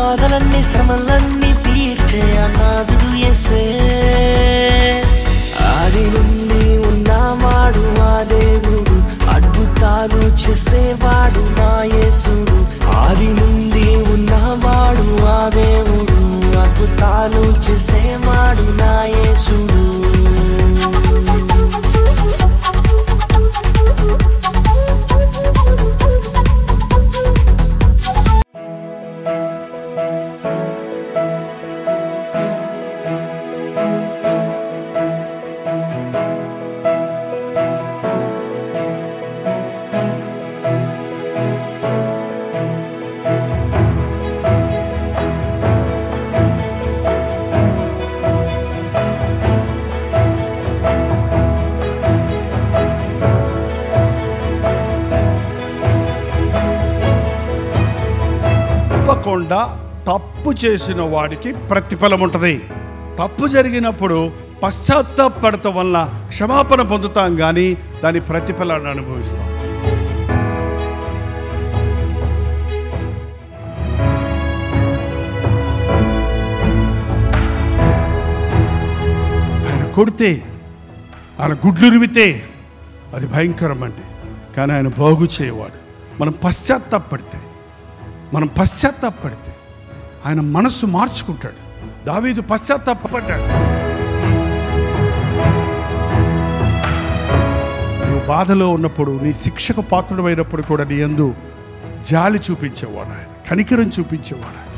బాధలన్నీ శ్రమలన్నీ తీర్చే అనాథుడు ఎసే ఆది నుండి ఉన్నవాడు ఆ దేవుడు అద్భుతాలు చేసేవాడు నా యేసుడు ఆది నుండి ఉన్నవాడు ఆ దేవుడు అద్భుతాలు చేసేవాడు నా యేసుడు తప్పకుండా తప్పు చేసిన వాడికి ప్రతిఫలం ఉంటుంది తప్పు జరిగినప్పుడు పశ్చాత్తాపడటం వల్ల క్షమాపణ పొందుతాం కానీ దాని ప్రతిఫలాన్ని అనుభవిస్తాం ఆయన కొడితే ఆయన గుడ్లురివితే అది భయంకరం అండి కానీ ఆయన బాగు చేయవాడు మనం పశ్చాత్తాపడితే మనం పశ్చాత్తాపడితే ఆయన మనస్సు మార్చుకుంటాడు దావీదు పశ్చాత్తాపడ్డాడు నువ్వు బాధలో ఉన్నప్పుడు నీ శిక్షకు పాత్రుడమైనప్పుడు కూడా నీ యందు జాలి చూపించేవాడు ఆయన కనికరం చూపించేవాడు ఆయన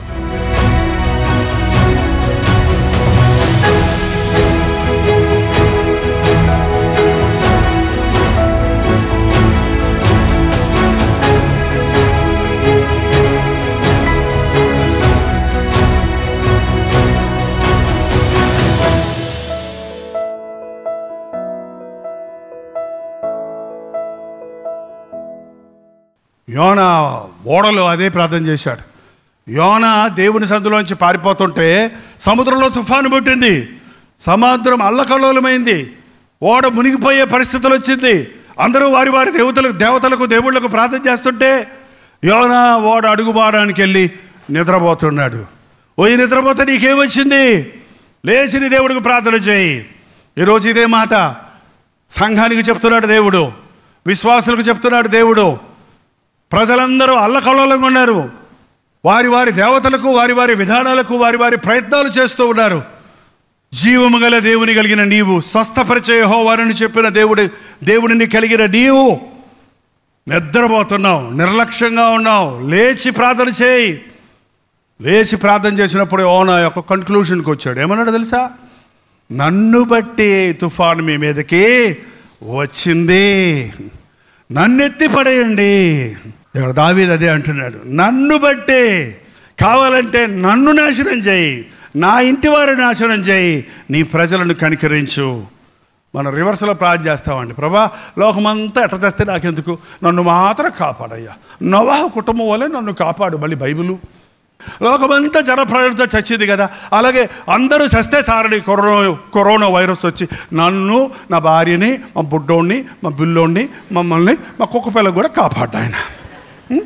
యోన ఓడలో అదే ప్రార్థన చేశాడు యోన దేవుని సందులోంచి పారిపోతుంటే సముద్రంలో తుఫాను పుట్టింది సముద్రం అల్లకల్లోలమైంది ఓడ మునిగిపోయే పరిస్థితులు వచ్చింది అందరూ వారి వారి దేవతలకు దేవతలకు దేవుళ్ళకు ప్రార్థన చేస్తుంటే యోన ఓడ అడుగుబాడానికి వెళ్ళి నిద్రపోతున్నాడు ఓయి నిద్రపోతే నీకేమొచ్చింది లేచి నీ దేవుడికి ప్రార్థన చేయి ఈరోజు ఇదే మాట సంఘానికి చెప్తున్నాడు దేవుడు విశ్వాసులకు చెప్తున్నాడు దేవుడు ప్రజలందరూ అల్లకల్లోలంగా ఉన్నారు వారి వారి దేవతలకు వారి వారి విధానాలకు వారి వారి ప్రయత్నాలు చేస్తూ ఉన్నారు జీవము గల దేవుని కలిగిన నీవు స్వస్థపరిచే హోవారని చెప్పిన దేవుడి దేవుడిని కలిగిన నీవు నిద్రపోతున్నావు నిర్లక్ష్యంగా ఉన్నావు లేచి ప్రార్థన చేయి లేచి ప్రార్థన చేసినప్పుడు ఓనా యొక్క కన్క్లూషన్కి వచ్చాడు ఏమన్నాడు తెలుసా నన్ను బట్టి తుఫాను మీ మీదకి వచ్చింది నన్నెత్తి పడేయండి ఇక్కడ దావీద్ అదే అంటున్నాడు నన్ను బట్టే కావాలంటే నన్ను నాశనం చేయి నా ఇంటి వారి నాశనం చేయి నీ ప్రజలను కనికరించు మనం రివర్స్లో ప్రార్థన చేస్తామండి ప్రభా లోకమంతా ఎట్ట చేస్తే నాకెందుకు నన్ను మాత్రం కాపాడయ్యా నవాహ కుటుంబం వల్లే నన్ను కాపాడు మళ్ళీ బైబిలు లోకమంతా జనప్రాయంతో చచ్చింది కదా అలాగే అందరూ చస్తే సారని కరోనా కరోనా వైరస్ వచ్చి నన్ను నా భార్యని మా బుడ్డోడిని మా బిల్లోడిని మమ్మల్ని మా కుక్క పిల్లలు కూడా కాపాడ్డా ఆయన ఉం?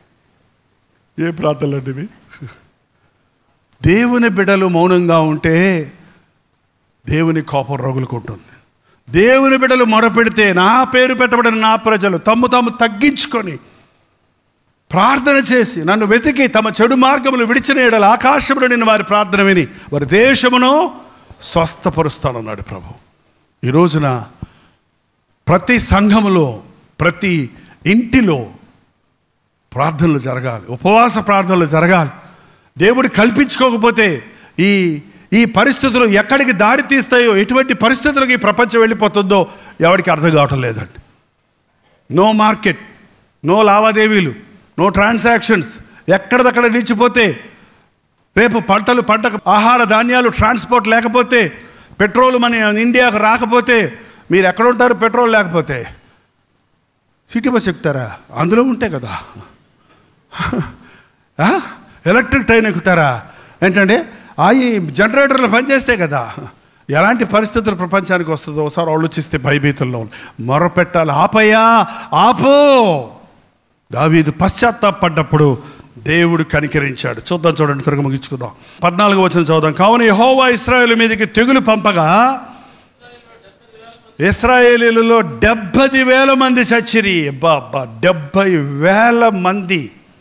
ఏ ప్రార్థనలు అండి ఇవి దేవుని బిడ్డలు మౌనంగా ఉంటే దేవుని కోపం రగులుకుంటుంది దేవుని బిడ్డలు మొరపెడితే నా పేరు పెట్టబడిన నా ప్రజలు తమ్ము తాము తగ్గించుకొని ప్రార్థన చేసి నన్ను వెతికి తమ చెడు మార్గములు విడిచిన ఎడల ఆకాశంలో నిన్న వారి ప్రార్థన విని వారి దేశమును స్వస్థపరుస్తానన్నాడు ప్రభు ఈ రోజున ప్రతి సంఘములో ప్రతి ఇంటిలో ప్రార్థనలు జరగాలి ఉపవాస ప్రార్థనలు జరగాలి దేవుడు కల్పించుకోకపోతే ఈ ఈ పరిస్థితులు ఎక్కడికి దారి తీస్తాయో ఎటువంటి పరిస్థితులకు ఈ ప్రపంచం వెళ్ళిపోతుందో ఎవరికి అర్థం కావటం లేదండి నో మార్కెట్ నో లావాదేవీలు నో ట్రాన్సాక్షన్స్ ఎక్కడిదక్కడ నిలిచిపోతే రేపు పంటలు పంటకు ఆహార ధాన్యాలు ట్రాన్స్పోర్ట్ లేకపోతే పెట్రోల్ మన ఇండియాకు రాకపోతే మీరు ఎక్కడ ఉంటారు పెట్రోల్ లేకపోతే సిటీ బస్ ఎక్కుతారా అందులో ఉంటే కదా ఆ? ఎలక్ట్రిక్ ట్రైన్ ఎక్కుతారా ఏంటంటే ఆ ఈ జనరేటర్లు పనిచేస్తే కదా ఎలాంటి పరిస్థితులు ప్రపంచానికి వస్తుందో ఒకసారి ఆలోచిస్తే భయభీతుల్లో ఉంది. మొరపెట్టాలి ఆపయ్యా ఆపో దావీదు పశ్చాత్తాపడ్డప్పుడు దేవుడు కనికరించాడు చూద్దాం చూడండి త్వరగా ముగించుకుందాం పద్నాలుగు వచ్చిన చదువుదాం కావున యెహోవా ఇస్రాయేల్ మీదకి తెగులు పంపగా ఇస్రాయేలీలలో డెబ్బై వేల మంది చచ్చిరి బాబా డెబ్బై వేల మంది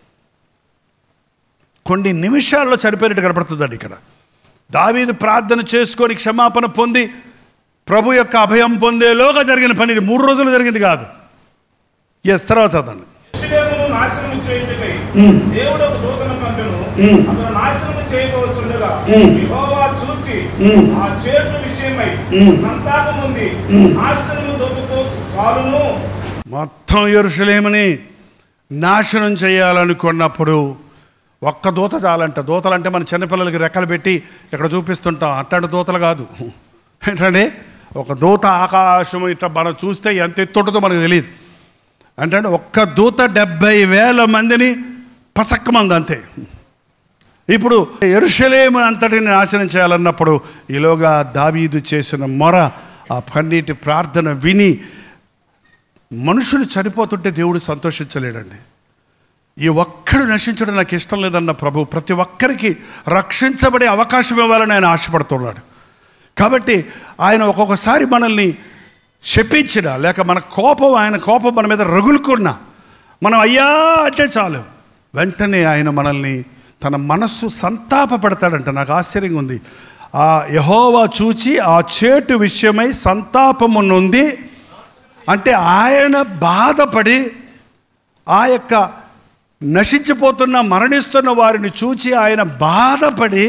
కొన్ని నిమిషాల్లో చనిపోయినట్టు కనపడుతుందండి ఇక్కడ దావీదు ప్రార్థన చేసుకొని క్షమాపణ పొంది ప్రభు యొక్క అభయం పొందేలోగా జరిగిన పని ఇది మూడు రోజులు జరిగింది కాదు ఎస్ తర్వాత చదవండి యెరూషలేమును నాశనము చేయుటకై దేవుడు ఒక దూతను పంపెను అతను నాశనము చేయబోతుండగా యెహోవా చూచి ఆ చేటు విషయమై సంతాపం ఉంది నాశనము దొరుకుతూ కాలును మొత్తం ఎరుషలేమని నాశనం చేయాలనుకున్నప్పుడు ఒక్క దూత చాలంట దూతలు అంటే మన చిన్నపిల్లలకి రెక్కలు పెట్టి ఇక్కడ చూపిస్తుంటాం అట్లాంటి దూతలు కాదు ఏంటంటే ఒక దూత ఆకాశం ఇట్లా మనం చూస్తే ఎంత ఎత్తుంటుందో మనకు తెలియదు అంటే ఒక్క దూత డెబ్బై వేల మందిని పసక్కమంది అంతే ఇప్పుడు ఎరుషలేము అంతటిని నాశనం చేయాలన్నప్పుడు ఈలోగా దావీదు చేసిన మొర ఆ పన్నీటి ప్రార్థన విని మనుషులు చనిపోతుంటే దేవుడు సంతోషించలేడండి ఈ ఒక్కడు నశించడం నాకు ఇష్టం లేదన్న ప్రభు ప్రతి ఒక్కరికి రక్షించబడే అవకాశం ఇవ్వాలని ఆయన ఆశపడుతున్నాడు కాబట్టి ఆయన ఒక్కొక్కసారి మనల్ని శపించిన లేక మన కోపం ఆయన కోపం మన మీద రగులుకున్నా మనం అయ్యా అంటే చాలు వెంటనే ఆయన మనల్ని తన మనస్సు సంతాపపడతాడంట నాకు ఆశ్చర్యంగా ఉంది ఆ యహోవా చూచి ఆ చేటు విషయమై సంతాపము నొంది అంటే ఆయన బాధపడి ఆ యొక్క నశించిపోతున్న మరణిస్తున్న వారిని చూచి ఆయన బాధపడి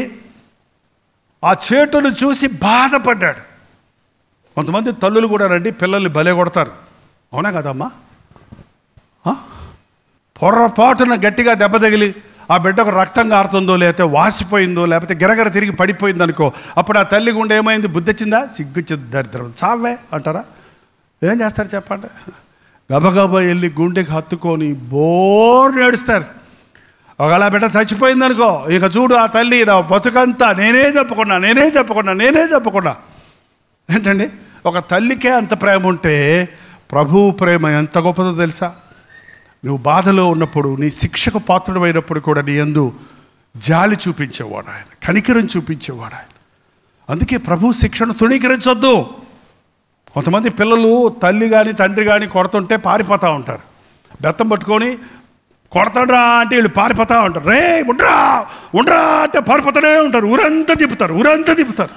ఆ చేటును చూసి బాధపడ్డాడు కొంతమంది తల్లులు కూడా రండి పిల్లల్ని బలే కొడతారు అవునా కదమ్మా ఆ? పొర్రపాటున గట్టిగా దెబ్బ తగిలి ఆ బిడ్డకు రక్తం కారుతుందో లేకపోతే వాసిపోయిందో లేకపోతే గిరగర తిరిగి పడిపోయింది అనుకో అప్పుడు ఆ తల్లి గుండె ఏమైంది బుద్ధి వచ్చిందా సిగ్గుచ్చింది దరిద్రం చావే అంటారా ఏం చేస్తారు చెప్పండి గబగబా వెళ్ళి గుండెకి హత్తుకొని బోర్ నేడుస్తారు ఒకవేళ ఆ బిడ్డ చచ్చిపోయింది అనుకో ఇక చూడు ఆ తల్లి నా బతుకంతా నేనే చెప్పుకున్నా నేనే చెప్పుకున్నా నేనే చెప్పుకున్నా ఏంటండి ఒక తల్లికే అంత ప్రేమ ఉంటే ప్రభు ప్రేమ ఎంత గొప్పదో తెలుసా నువ్వు బాధలో ఉన్నప్పుడు నీ శిక్షకు పాత్రుడమైనప్పుడు కూడా నీ ఎందు జాలి చూపించేవాడు ఆయన కనికరం చూపించేవాడు ఆయన అందుకే ప్రభు శిక్షను తృణీకరించొద్దు కొంతమంది పిల్లలు తల్లి కానీ తండ్రి కానీ కొడుతుంటే పారిపోతూ ఉంటారు బెత్తం పట్టుకొని కొడతాడ్రా అంటే వీళ్ళు పారిపోతూ ఉంటారు రే ఉండ్రా ఉండ్రా అంటే పారిపోతూనే ఉంటారు ఊరంతా తిప్పుతారు ఊరంతా తిప్పుతారు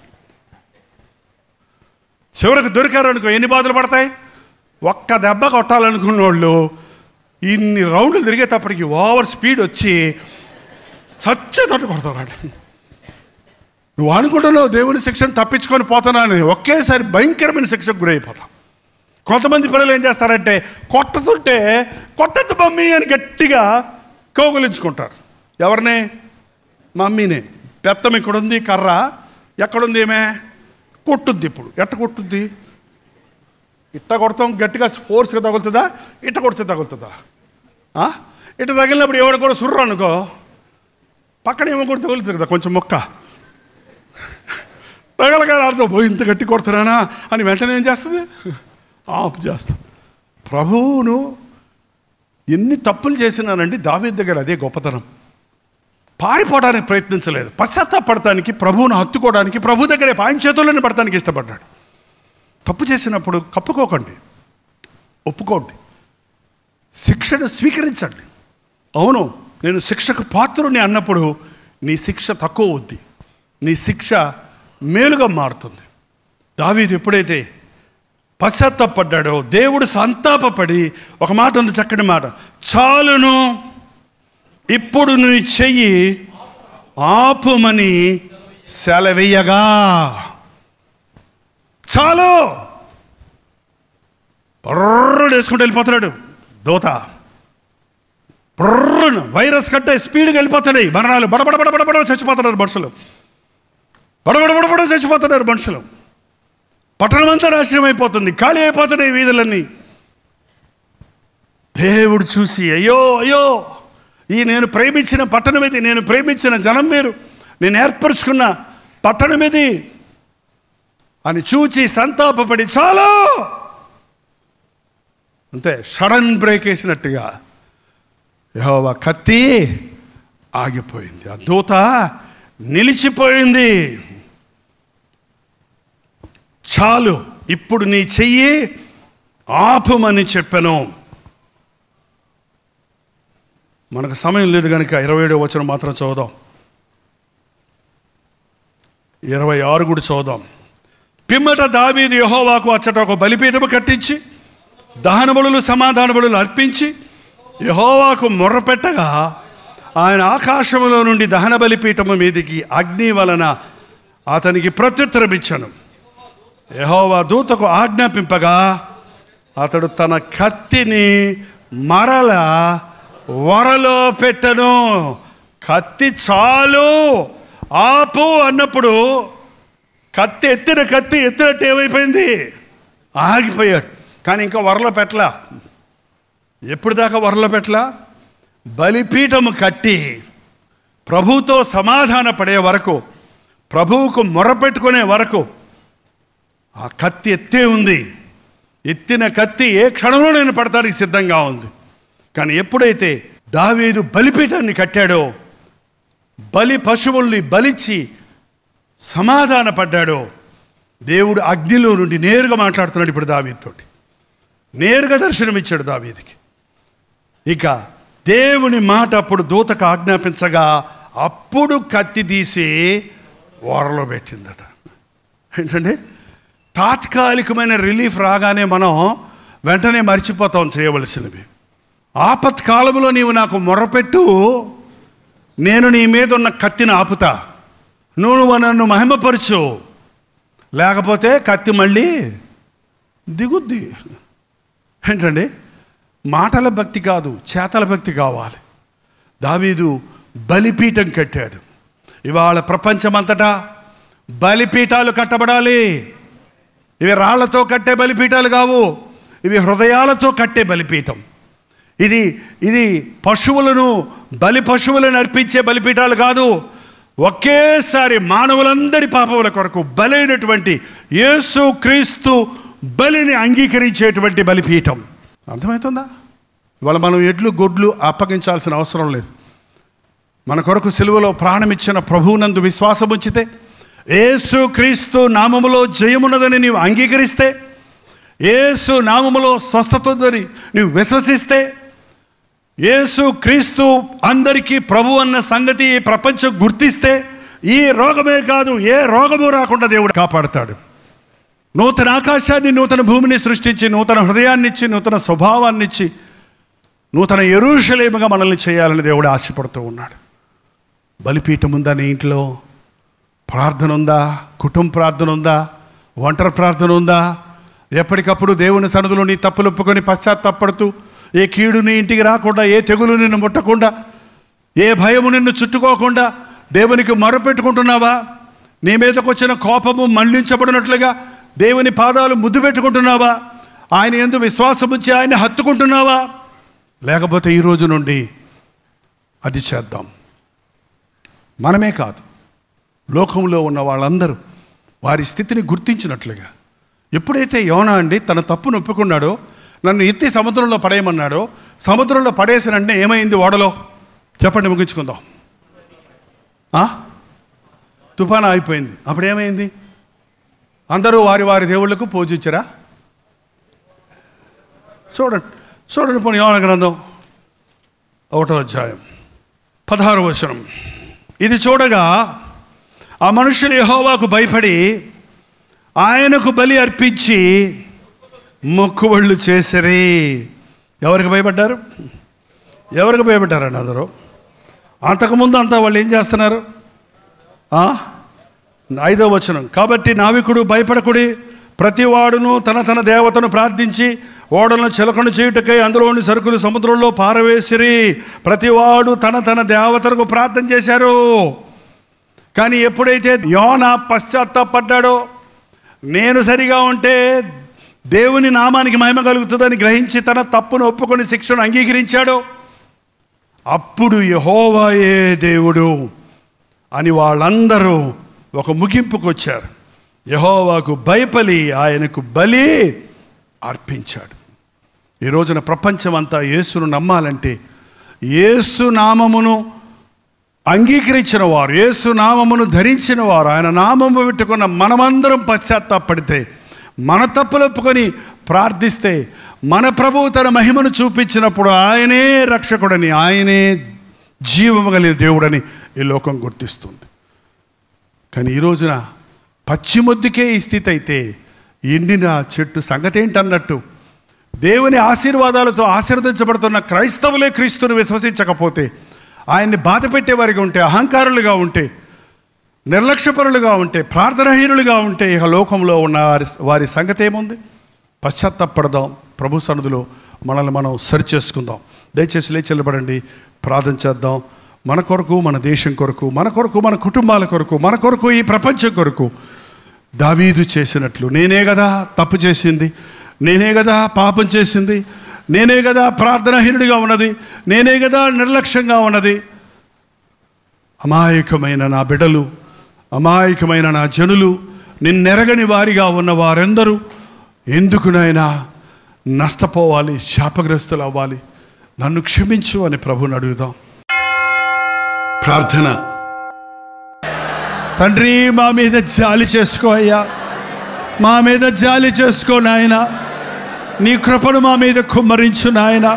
చివరికి దొరికారు అనుకో ఎన్ని బాధలు పడతాయి ఒక్క దెబ్బ కొట్టాలనుకున్న వాళ్ళు ఇన్ని రౌండ్లు తిరిగేటప్పటికి ఓవర్ స్పీడ్ వచ్చి చచ్చే తట్టు కొడతారు నువ్వు అనుకుంటున్నావు దేవుని శిక్షను తప్పించుకొని పోతున్నానని ఒకేసారి భయంకరమైన శిక్షకు గురైపోతాం కొంతమంది పిల్లలు ఏం చేస్తారంటే కొట్టుతుంటే కొట్టద్దు మమ్మీ అని గట్టిగా కౌగులించుకుంటారు ఎవరిని మమ్మీనే పెత్తం ఇక్కడ ఉంది కర్ర ఎక్కడుంది ఏమే కొట్టుద్ది ఇప్పుడు ఎట్ట కొట్టుద్ది ఇట్ట కొడతాం గట్టిగా ఫోర్స్గా తగులుతుందా ఇట్ట కొడితే తగులుతుందా ఆ? ఇట్ట తగిలినప్పుడు ఎవడు కూడా సుర్రు అనుకో పక్కన ఏమో కూడా తగులుతుంది కదా కొంచెం మొక్క తగలగా అర్థం పోయి ఇంత గట్టి కొడుతున్నానా అని వెంటనే ఏం చేస్తుంది ఆఫ్ చేస్తుంది ప్రభువును ఎన్ని తప్పులు చేసినానండి దావీద్ దగ్గర అదే గొప్పతనం పారిపోవడానికి ప్రయత్నించలేదు పశ్చాత్తాపడటానికి ప్రభువును హత్తుకోవడానికి ప్రభు దగ్గరే ఆయన చేతుల్లోనే పడటానికి ఇష్టపడ్డాడు తప్పు చేసినప్పుడు కప్పుకోకండి ఒప్పుకోండి శిక్షను స్వీకరించండి అవును నేను శిక్షకు పాత్రుని అన్నప్పుడు నీ శిక్ష తక్కువ అవుద్ది నీ శిక్ష మేలుగా మారుతుంది దావీదు ఎప్పుడైతే పశ్చాత్తాపడ్డాడో దేవుడు సంతాపపడి ఒక మాట ఉంది చక్కటి మాట చాలును ఇప్పుడు నీ చెయ్యి ఆపుమని సెలవెయ్యగా చాలు బర్రడు వేసుకుంటూ వెళ్ళిపోతున్నాడు దోత బర్రను వైరస్ కంటే స్పీడ్గా వెళ్ళిపోతున్నాయి మరణాలు బడబడ బడబడ బడ చచ్చిపోతున్నారు మనుషులు బడబడ బడబడ చచ్చిపోతున్నారు మనుషులు పట్టణమంతా నాశనం అయిపోతుంది ఖాళీ అయిపోతున్నాయి వీధులన్నీ దేవుడు చూసి అయ్యో అయ్యో ఈ నేను ప్రేమించిన పట్టణం ఇది నేను ప్రేమించిన జనం మీరు నేను ఏర్పరచుకున్న పట్టణం ఇది అని చూచి సంతాపపడి చాలు అంతే సడన్ బ్రేక్ వేసినట్టుగా యెహోవా కత్తి ఆగిపోయింది ఆ దూత నిలిచిపోయింది చాలు ఇప్పుడు నీ చెయ్యి ఆపుమని చెప్పాను మనకు సమయం లేదు కనుక ఇరవై ఏడో వచనం మాత్రం చదువుదాం ఇరవై ఆరు కూడా చదువుదాం పిమ్మట దావీదు యహోవాకు అచ్చట ఒక బలిపీఠము కట్టించి దహన బలులు సమాధాన బలులు అర్పించి యహోవాకు మొర్రపెట్టగా ఆయన ఆకాశములో నుండి దహన బలిపీఠము మీదికి అగ్ని వలన అతనికి ప్రత్యుత్తరం ఇచ్చాను యహోవా దూతకు ఆజ్ఞాపింపగా అతడు తన కత్తిని మరల వరలో పెట్టను కత్తి చాలు ఆపు అన్నప్పుడు కత్తి ఎత్తిన కత్తి ఎత్తినట్టు ఏమైపోయింది ఆగిపోయాడు కానీ ఇంకా వరలో పెట్టలా ఎప్పుడు దాకా వరలో పెట్టలా బలిపీఠము కట్టి ప్రభువుతో సమాధాన పడే వరకు ప్రభువుకు మొరపెట్టుకునే వరకు ఆ కత్తి ఎత్తే ఉంది ఎత్తిన కత్తి ఏ క్షణంలో నేను పడతానికి సిద్ధంగా ఉంది కానీ ఎప్పుడైతే దావీదు బలిపీఠాన్ని కట్టాడో బలి పశువుల్ని బలిచ్చి సమాధాన పడ్డాడో దేవుడు అగ్నిలో నుండి నేరుగా మాట్లాడుతున్నాడు ఇప్పుడు దావీదుతోటి నేరుగా దర్శనమిచ్చాడు దావీదికి ఇక దేవుని మాట అప్పుడు దూతకు ఆజ్ఞాపించగా అప్పుడు కత్తి తీసి ఓరలో పెట్టిందట ఏంటంటే తాత్కాలికమైన రిలీఫ్ రాగానే మనం వెంటనే మర్చిపోతాం చేయవలసినవి ఆపత్కాలంలో నీవు నాకు మొర్రపెట్టు నేను నీ మీద ఉన్న కత్తిని ఆపుతా నువ్వు నన్ను మహిమపరచు లేకపోతే కత్తి మళ్ళీ దిగుద్ది ఏంటండి మాటల భక్తి కాదు చేతల భక్తి కావాలి దావీదు బలిపీఠం కట్టాడు ఇవాళ ప్రపంచమంతటా బలిపీఠాలు కట్టబడాలి ఇవి రాళ్లతో కట్టే బలిపీఠాలు కావు ఇవి హృదయాలతో కట్టే బలిపీఠం ఇది ఇది పశువులను బలి పశువులను అర్పించే బలిపీఠాలు కాదు ఒకేసారి మానవులందరి పాపముల కొరకు బలైనటువంటి యేసు క్రీస్తు బలిని అంగీకరించేటువంటి బలిపీఠం అర్థమవుతుందా ఇవాళ మనం ఎడ్లు గొడ్లు అప్పగించాల్సిన అవసరం లేదు మన కొరకు సిలువలో ప్రాణమిచ్చిన ప్రభువునందు విశ్వాసం ఉంచితే ఏసు క్రీస్తు నామములో జయమున్నదని నీవు అంగీకరిస్తే ఏసు నామములో స్వస్థత ఉందని నీవు విశ్వసిస్తే యేసు క్రీస్తు అందరికీ ప్రభు అన్న సంగతి ఈ ప్రపంచం గుర్తిస్తే ఈ రోగమే కాదు ఏ రోగము రాకుండా దేవుడు కాపాడుతాడు నూతన ఆకాశాన్ని నూతన భూమిని సృష్టించి నూతన హృదయాన్ని ఇచ్చి నూతన స్వభావాన్ని ఇచ్చి నూతన ఎరుషలేముగా మనల్ని చేయాలని దేవుడు ఆశపడుతూ ఉన్నాడు బలిపీఠం ఉందా నీ ఇంట్లో ప్రార్థన ఉందా కుటుంబ ప్రార్థన ఉందా ఒంటరి ప్రార్థన ఉందా ఎప్పటికప్పుడు దేవుని సన్నిధిలో నీ తప్పులు ఒప్పుకొని పశ్చాత్తాపడుతూ ఏ కీడు నీ ఇంటికి రాకుండా ఏ తెగులు నిన్ను ముట్టకుండా ఏ భయము నిన్ను చుట్టుకోకుండా దేవునికి మొరపెట్టుకుంటున్నావా నీ మీదకు వచ్చిన కోపము మళ్లించబడినట్లుగా దేవుని పాదాలు ముద్దు పెట్టుకుంటున్నావా ఆయన ఎందు విశ్వాసం వచ్చి ఆయన హత్తుకుంటున్నావా లేకపోతే ఈ రోజు నుండి అది చేద్దాం మనమే కాదు లోకంలో ఉన్న వాళ్ళందరూ వారి స్థితిని గుర్తించినట్లుగా ఎప్పుడైతే యోనా అండి తన తప్పును ఒప్పుకున్నాడో నన్ను ఎత్తి సముద్రంలో పడేయమన్నాడో సముద్రంలో పడేసినంటే ఏమైంది ఓడలో చెప్పండి ముగించుకుందాం ఆ? తుఫాను అయిపోయింది అప్పుడు ఏమైంది అందరూ వారి వారి దేవుళ్ళకు పూజించరా చూడండి చూడండి పోనీ యోన గ్రంథం ఒకటో అధ్యాయం పదహారు వచనం ఇది చూడగా ఆ మనుషులు యెహోవాకు భయపడి ఆయనకు బలి అర్పించి మొక్కుబళ్ళు చేసిరి ఎవరికి భయపడ్డారు ఎవరికి భయపడ్డారండి అందరూ అంతకుముందు అంతా వాళ్ళు ఏం చేస్తున్నారు ఆ? ఐదో వచనం కాబట్టి నావికుడు భయపడకుడి ప్రతివాడును తన తన దేవతను ప్రార్థించి ఓడలను చిలకను చేయుటకై అందులోని సరుకులు సముద్రంలో పారవేసిరి ప్రతివాడు తన తన దేవతలకు ప్రార్థన చేశారు కానీ ఎప్పుడైతే యోన పశ్చాత్తాపడ్డాడో నేను సరిగా ఉంటే దేవుని నామానికి మహిమ కలుగుతుందని గ్రహించి తన తప్పును ఒప్పుకొని శిక్షను అంగీకరించాడో అప్పుడు యహోవాయే దేవుడు అని వాళ్ళందరూ ఒక ముగింపుకు వచ్చారు యహోవాకు భయపలి ఆయనకు బలి అర్పించాడు ఈ రోజున ప్రపంచం అంతా యేసును నమ్మాలంటే యేసు నామమును అంగీకరించిన వారు యేసు నామమును ధరించిన వారు ఆయన నామము పెట్టుకున్న మనమందరం పశ్చాత్తాపడితే మన తప్పులు ఒప్పుకొని ప్రార్థిస్తే మన ప్రభువు తన మహిమను చూపించినప్పుడు ఆయనే రక్షకుడని ఆయనే జీవము కలిగిన దేవుడని ఈ లోకం గుర్తిస్తుంది కానీ ఈ రోజున పచ్చిమొద్దుకే ఈ స్థితి అయితే ఎండిన చెట్టు సంగతి ఏంటన్నట్టు దేవుని ఆశీర్వాదాలతో ఆశీర్వదించబడుతున్న క్రైస్తవులే క్రీస్తును విశ్వసించకపోతే ఆయన్ని బాధ పెట్టేవారిగా ఉంటే అహంకారులుగా ఉంటే నిర్లక్ష్యపరులుగా ఉంటే ప్రార్థనహీనులుగా ఉంటే ఇక లోకంలో ఉన్న వారి వారి సంగతి ఏముంది పశ్చాత్తపడదాం ప్రభు సన్నిధిలో మనల్ని మనం సరి చేసుకుందాం దయచేసి లేచెల్లబడండి ప్రార్థన చేద్దాం మన కొరకు మన దేశం కొరకు మన కొరకు మన కుటుంబాల కొరకు మన కొరకు ఈ ప్రపంచం కొరకు దావీదు చేసినట్లు నేనే కదా తప్పు చేసింది నేనే కదా పాపం చేసింది నేనే కదా ప్రార్థనాహీనుడిగా ఉన్నది నేనే కదా నిర్లక్ష్యంగా ఉన్నది అమాయకమైన నా బిడలు అమాయకమైన నా జనులు నిన్నెరగని వారిగా ఉన్న వారెందరూ ఎందుకునైనా నష్టపోవాలి శాపగ్రస్తులు అవ్వాలి నన్ను క్షమించు అని ప్రభుని అడుగుదాం ప్రార్థన తండ్రి మా మీద జాలి చేసుకో అయ్యా మా మీద జాలి చేసుకో నాయన నీ కృపను మా మీద కుమ్మరించు నాయన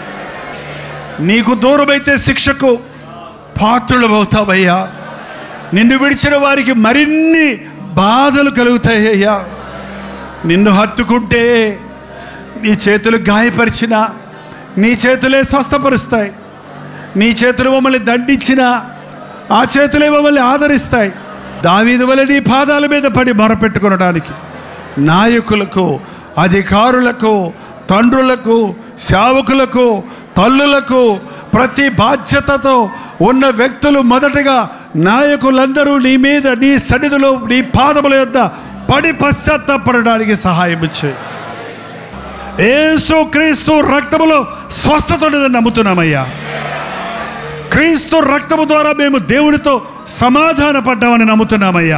నీకు దూరమైతే శిక్షకు పాత్రులు అవుతావయ్యా నిన్ను విడిచిన వారికి మరిన్ని బాధలు కలుగుతాయ్యా నిన్ను హత్తుకుంటే నీ చేతులు గాయపరిచిన నీ చేతులే స్వస్థపరుస్తాయి నీ చేతులు మమ్మల్ని దండించిన ఆ చేతులే మమ్మల్ని ఆదరిస్తాయి దావీదు వల్ల నీ పాదాల మీద పడి మొరపెట్టుకొనడానికి నాయకులకు అధికారులకు తండ్రులకు సేవకులకు తల్లులకు ప్రతి బాధ్యతతో ఉన్న వ్యక్తులు మొదటగా నాయకులందరూ నీ మీద నీ సన్నిధిలో నీ పాదముల యొద్ద పడి పశ్చాత్తాపడడానికి సహాయం ఇచ్చాయి ఏసు క్రీస్తు రక్తములో స్వస్థత ఉన్నదని నమ్ముతున్నామయ్యా క్రీస్తు రక్తము ద్వారా మేము దేవునితో సమాధాన పడ్డామని నమ్ముతున్నామయ్యా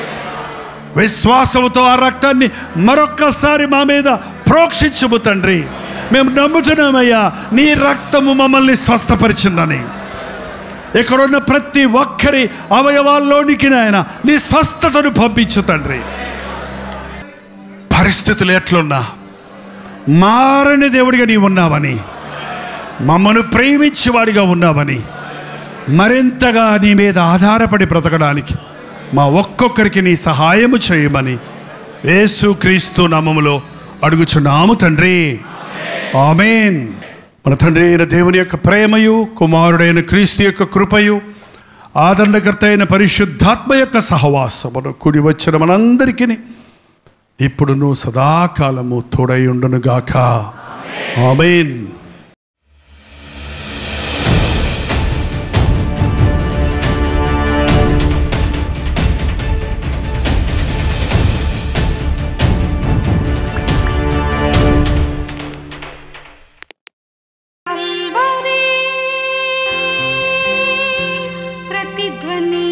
విశ్వాసముతో ఆ రక్తాన్ని మరొక్కసారి మా మీద ప్రోక్షించుము తండ్రి మేము నమ్ముతున్నామయ్యా నీ రక్తము మమ్మల్ని స్వస్థపరిచిందని ఇక్కడున్న ప్రతి ఒక్కరి అవయవాల్లోనికి నాయన నీ స్వస్థతను పంపించు తండ్రి పరిస్థితులు ఎట్లున్నా మారని దేవుడిగా నీవు ఉన్నావని మమ్మను ప్రేమించేవాడిగా ఉన్నావని మరింతగా నీ మీద ఆధారపడి బ్రతకడానికి మా ఒక్కొక్కరికి నీ సహాయము చేయమని యేసు క్రీస్తు నామములో అడుగుచున్నాము తండ్రి ఆమెన్ మన తండ్రి అయిన దేవుని యొక్క ప్రేమయు కుమారుడైన క్రీస్తు యొక్క కృపయు ఆదరణకర్త అయిన పరిశుద్ధాత్మ యొక్క సహవాసమును కూడి వచ్చిన మనందరికీ ఇప్పుడును సదాకాలము తోడై ఉండునుగాక ఆమెన్ కల్వరి ప్రతిధ్వని